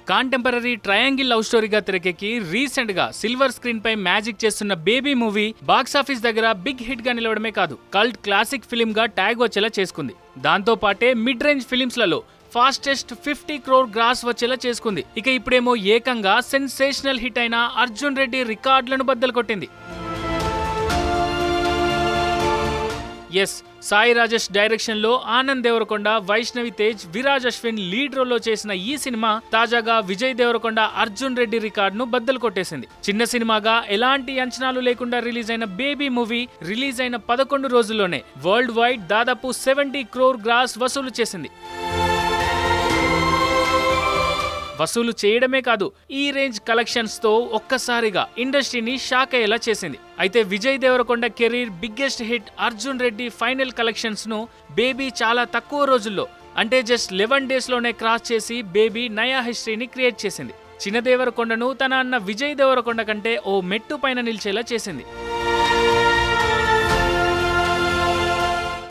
contemporary triangle love స్టోరీగా తెరకెక్కి recent గా సిల్వర్ స్క్రీన్ పై మ్యాజిక్ చేస్తున్న బేబీ మూవీ బాక్సాఫీస్ దగ్గర బిగ్ హిట్ గా నిలవడమే కాదు కల్ట్ క్లాసిక్ ఫిలిం గా ట్యాగ్ వచ్చేలా చేసుకుంది దాంతో పాటే మిడ్ రేంజ్ ఫిలిమ్స్ లలో ఫాస్టెస్ట్ ఫిఫ్టీ క్రోర్ గ్రాస్ వచ్చేలా చేసుకుంది ఇక ఇప్పుడేమో ఏకంగా సెన్సేషనల్ హిట్ అయిన అర్జున్ రెడ్డి రికార్డులను బద్దలు కొట్టింది ఎస్ సాయి రాజేష్ డైరెక్షన్ లో ఆనంద్ దేవరకొండ వైష్ణవి తేజ్ విరాజ్ అశ్విన్ లీడ్ రోల్ లో చేసిన ఈ సినిమా తాజాగా విజయ్ దేవరకొండ అర్జున్ రెడ్డి రికార్డ్ ను బద్దలు కొట్టేసింది చిన్న సినిమాగా ఎలాంటి అంచనాలు లేకుండా రిలీజ్ అయిన బేబీ మూవీ రిలీజ్ అయిన పదకొండు రోజుల్లోనే వరల్డ్ వైడ్ దాదాపు సెవెంటీ క్రోర్ గ్రాస్ వసూలు చేసింది వసూలు చేయడమే కాదు ఈ రేంజ్ కలెక్షన్స్ తో ఒక్కసారిగా ఇండస్ట్రీని షాక్ అయ్యేలా చేసింది అయితే Vijay Devarakonda career biggest hit Arjun Reddy final collections ను బేబీ చాలా తక్కువ రోజుల్లో అంటే జస్ట్ లెవెన్ డేస్ లోనే క్రాస్ చేసి బేబీ నయా హిస్టరీని క్రియేట్ చేసింది చిన్న దేవరకొండను తన అన్న విజయ్ దేవరకొండ కంటే ఓ మెట్టు పైన నిలిచేలా చేసింది